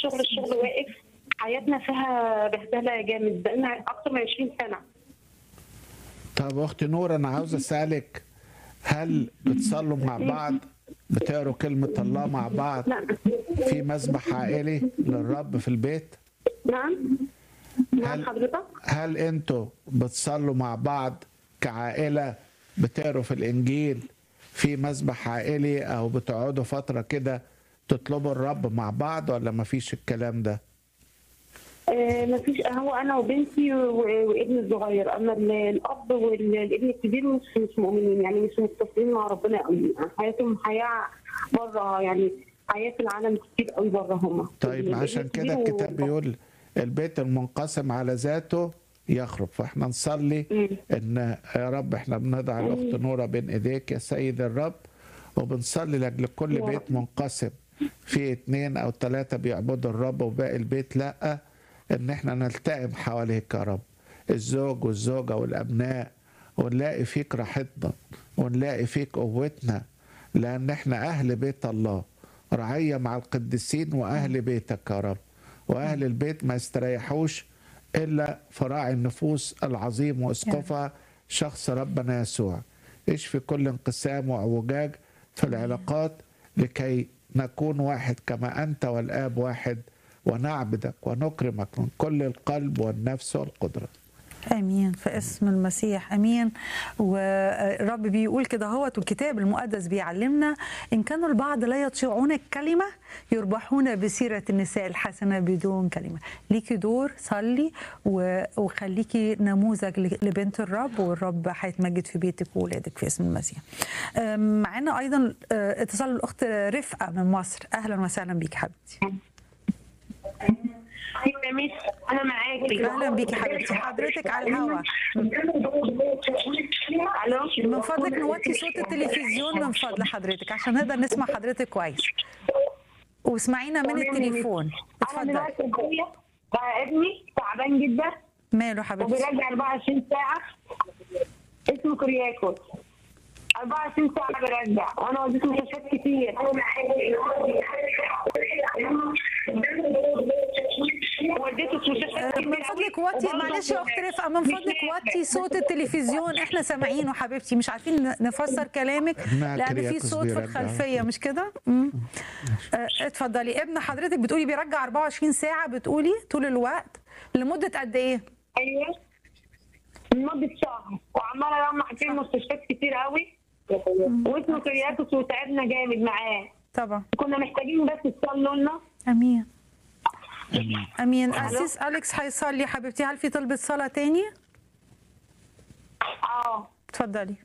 الشغل الشغل واقف حياتنا فيها بهدله جامد بقالنا اكتر من 20 سنه طب اختي نور انا عاوز اسالك هل بتصلوا مع بعض بتقروا كلمه الله مع بعض لا في مسبح عائلي للرب في البيت نعم نعم هل- حضرتك هل انتوا بتصلوا مع بعض كعائله بتقروا في الانجيل في مسبح عائلي او بتقعدوا فتره كده تطلبوا الرب مع بعض ولا مفيش الكلام ده آه مفيش هو انا وبنتي و- وابني الصغير اما ال- الاب والابن الكبير مش مش مؤمنين يعني مش متصلين مع ربنا قوي يعني حياتهم حياه بره يعني حياه في العالم كتير قوي بره هم طيب عشان كده الكتاب بيقول البيت المنقسم على ذاته يخرب فاحنا نصلي ان يا رب احنا بنضع الاخت نوره بين ايديك يا سيد الرب وبنصلي لاجل كل يا بيت منقسم في اتنين او ثلاثه بيعبدوا الرب وباقي البيت لا ان احنا نلتئم حواليك يا رب الزوج والزوجه والابناء ونلاقي فيك راحتنا ونلاقي فيك قوتنا لان احنا اهل بيت الله رعيه مع القديسين واهل بيتك يا رب واهل البيت ما يستريحوش الا في راعي النفوس العظيم واسقفها شخص ربنا يسوع اشفي كل انقسام واعوجاج في العلاقات لكي نكون واحد كما انت والاب واحد ونعبدك ونكرمك من كل القلب والنفس والقدره امين في اسم المسيح امين والرب بيقول كده هوت والكتاب المقدس بيعلمنا ان كانوا البعض لا يطيعون الكلمه يربحون بسيره النساء الحسنه بدون كلمه ليكي دور صلي و- وخليكي نموذج ل- لبنت الرب والرب هيتمجد في بيتك وولادك في اسم المسيح أم، معانا ايضا أه، اتصال الاخت رفقه من مصر اهلا وسهلا بيك حبيبتي ايوه يا ميس انا معاكي اهلا بيكي حبيبتي حضرتك على الهوا الو من فضلك نوطي صوت التلفزيون من فضل حضرتك عشان نقدر نسمع حضرتك كويس واسمعينا من التليفون انا اتفضل دلوقتي ابويا بقى ابني تعبان جدا ماله حبيبتي وبيرجع 24 ساعه اسمه كرياكوس 24 ساعه بيرجع وانا وديته مستشفيات كتير وديته مستشفيات آه، كتير من فضلك وطي وبرضه معلش يا اخت رفقه من فضلك وطي صوت التلفزيون احنا سامعينه حبيبتي مش عارفين ن- نفسر كلامك ابنها لان في كرياكوس صوت في بيرجع. الخلفيه مش كده مم. آه، اتفضلي ابن حضرتك بتقولي بيرجع 24 ساعه بتقولي طول الوقت لمده قد ايه ايوه لمده شهر وعماله لما في مستشفيات كتير قوي واسمه كرياكوس وتعبنا جامد معاه طبعا كنا محتاجين بس تصلوا لنا امين امين امين اسيس اليكس هيصلي حبيبتي هل في طلبه صلاه تاني اه اتفضلي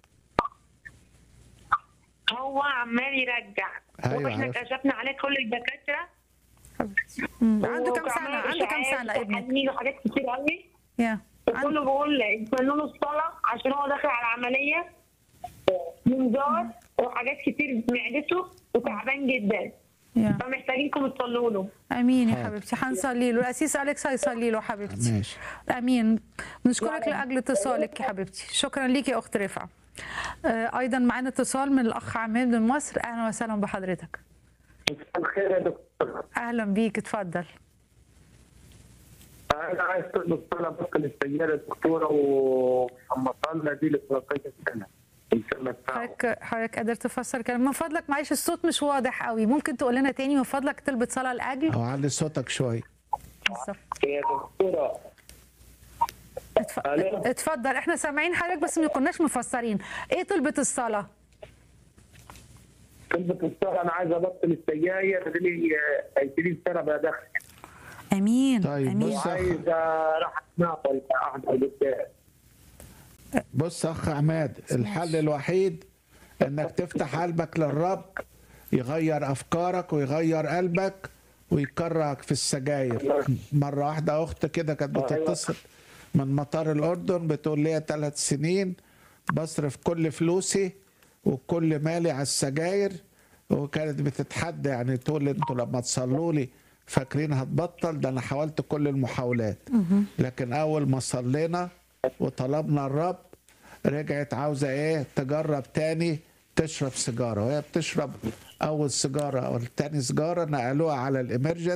هو عمال يرجع أيوة، واحنا عارف. كشفنا عليه كل الدكاتره مم. عنده كام وكمان سنه عنده كام إشاعات سنه ابنك وحنين وحاجات كتير قوي يا عن- وكله بيقول يتمنوا له الصلاه عشان هو داخل على عمليه منظار وحاجات كتير في معدته وتعبان جدا يا فمحتاجينكم تصلوا له امين يا حاضر. حبيبتي هنصلي له الاسيس اليكس هيصلي له حبيبتي ماشي امين نشكرك لاجل اتصالك يا حبيبتي شكرا ليكي يا اخت رفعه آه، ايضا معانا اتصال من الاخ عماد من مصر اهلا وسهلا بحضرتك الخير يا دكتور اهلا بيك اتفضل انا عايز تطلب طلب بس للسياره الدكتوره وما صلى دي ل 13 سنه الكلمه بتاعه حضرتك حضرتك قادر تفسر كلام من فضلك معلش الصوت مش واضح قوي ممكن تقول لنا تاني من فضلك طلبة صلاة لاجل او علي صوتك شويه بالظبط يا دكتوره اتف- ألو. اتفضل احنا سامعين حضرتك بس ما كناش مفسرين ايه طلبة الصلاة كلمه الصلاه انا عايز ابطل السجاير دي لي 20 سنه بدخن امين طيب، امين بص. وعايز راح اتناقل احضر قدام بص يا اخ عماد الحل الوحيد انك تفتح قلبك للرب يغير افكارك ويغير قلبك ويكرهك في السجاير مره واحده اخت كده كانت بتتصل من مطار الاردن بتقول لي ثلاث سنين بصرف كل فلوسي وكل مالي على السجاير وكانت بتتحدى يعني تقول انتوا لما تصلوا لي فاكرين هتبطل ده انا حاولت كل المحاولات لكن اول ما صلينا وطلبنا الرب رجعت عاوزه ايه تجرب تاني تشرب سيجاره وهي بتشرب اول سيجاره او تاني سيجاره نقلوها على الامرجنسي